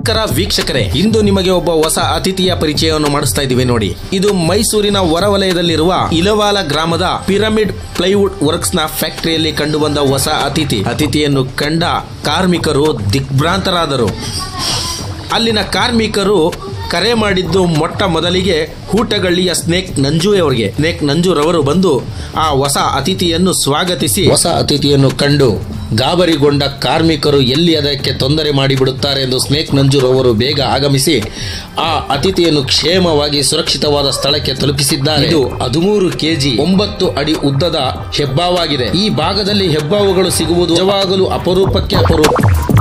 ನಮಸ್ಕಾರ ವೀಕ್ಷಕರೇ ಇಂದು ನಿಮಗೆ ಒಬ್ಬ ಹೊಸ ಅತಿಥಿಯ ಪರಿಚಯವನ್ನು ಮಾಡಿಸ್ತಾ ಇದ್ದೀವಿ ನೋಡಿ ಇದು ಮೈಸೂರಿನ ಹೊರವಲಯದಲ್ಲಿರುವ ಇಲವಾಲ ಗ್ರಾಮದ ಪಿರಮಿಡ್ ಪ್ಲೈವುಡ್ ವರ್ಕ್ಸ್ ನ ಫ್ಯಾಕ್ಟರಿಯಲ್ಲಿ ಕಂಡುಬಂದ ಹೊಸ ಅತಿಥಿ ಅತಿಥಿಯನ್ನು ಕಂಡ ಕಾರ್ಮಿಕರು ದಿಗ್ಭ್ರಾಂತರಾದರು ಅಲ್ಲಿನ ಕಾರ್ಮಿಕರು ಕರೆ ಮಾಡಿದ್ದು ಮೊಟ್ಟ ಮೊದಲಿಗೆ ಹೂಟಗಳ್ಳಿಯ ಸ್ನೇಕ್ ನಂಜು ಅವರಿಗೆ ಸ್ನೇಕ್ ನಂಜುರವರು ಬಂದು ಆ ಹೊಸ ಅತಿಥಿಯನ್ನು ಸ್ವಾಗತಿಸಿ ಹೊಸ ಅತಿಥಿಯನ್ನು ಕಂಡು ಗಾಬರಿಗೊಂಡ ಕಾರ್ಮಿಕರು ಎಲ್ಲಿ ಅದಕ್ಕೆ ತೊಂದರೆ ಮಾಡಿಬಿಡುತ್ತಾರೆ ಎಂದು ಸ್ನೇಕ್ ನಂಜುರವರು ಬೇಗ ಆಗಮಿಸಿ ಆ ಅತಿಥಿಯನ್ನು ಕ್ಷೇಮವಾಗಿ ಸುರಕ್ಷಿತವಾದ ಸ್ಥಳಕ್ಕೆ ತಲುಪಿಸಿದ್ದಾರೆ ಇದು ಹದಿಮೂರು ಕೆಜಿ ಒಂಬತ್ತು ಅಡಿ ಉದ್ದದ ಹೆಬ್ಬಾವಾಗಿದೆ ಈ ಭಾಗದಲ್ಲಿ ಹೆಬ್ಬಾವುಗಳು ಸಿಗುವುದು ನಿಜವಾಗಲೂ ಅಪರೂಪಕ್ಕೆ ಅಪರೂಪ